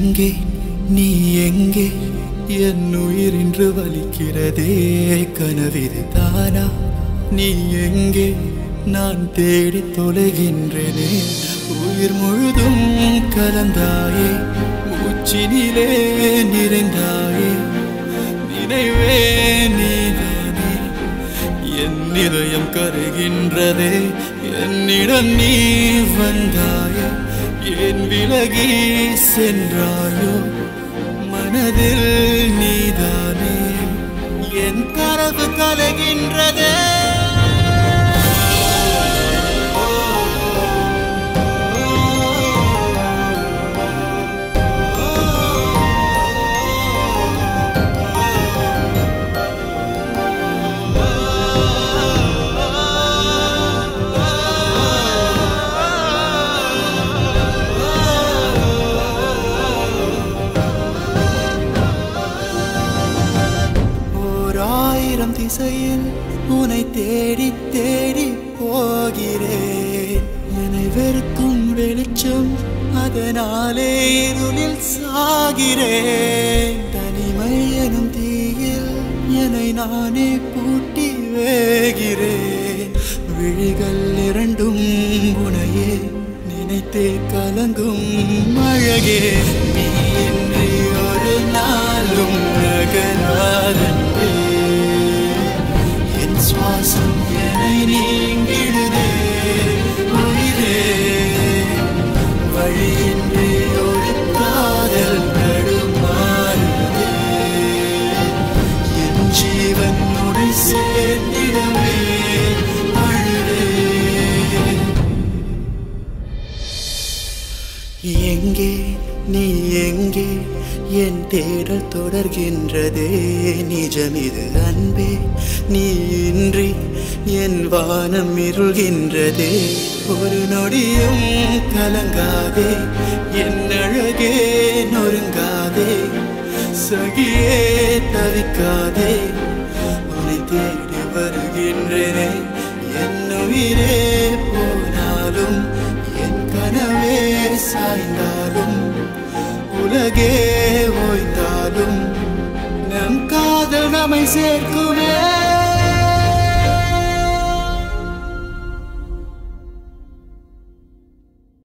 எங்கே நீ எங்கே என் உயிர் இன்று வலிக்கிறதே கனவிது தானா நீ எங்கே நான் தேடி தொலைகின்றேனே உயிர் முழுதும் கலந்தாயே மூச்சினிலே நிறைந்தாயே நினைவே நீதானே என் இதயம் கருகின்றதே என்னிடம் நீ வந்தாயே ஏன் விலகி சென்றாயோ மனதில் நீதானே என் கனவு கலகின்றதே ஓர் ஆயிரம் திசையில் உன்னை தேடி தேடி போகிறேன் என்னை வெறுக்கும் வெளிச்சம் அதனாலே இருளில் சாகிறேன் தனிமை எனும் தீயில் என்னை நானே பூட்டி வேகிறேன் விழிகள் இரண்டும் உனையே நினைத்தே கலங்கும் அழகே நீ இன்றி ஒரு நாளும் நகராதே என் சுவாசம் என்னை நீங்கிடுதே உயிரே வழியின்றி ஒரு காதல் தடுமாறுதே என் ஜீவன் உடை சேர்ந்திடவே அழுதே எங்கே நீ எங்கே என் தேடல் தொடர்கின்றதே நிஜமிது அன்பே நீ இன்றி என் வானம் இருள்கின்றதே ஒரு நொடியும் கலங்காதே என் அழகே நொறுங்காதே சகியே தவிக்காதே உன்னை தேடி வருகின்றேனே என் உயிரே போனாலும் என் கனவே சாய்ந்தாலும் உலகே ஓய்ந்தாலும் நம் காதல் நம்மை சேர்க்குமே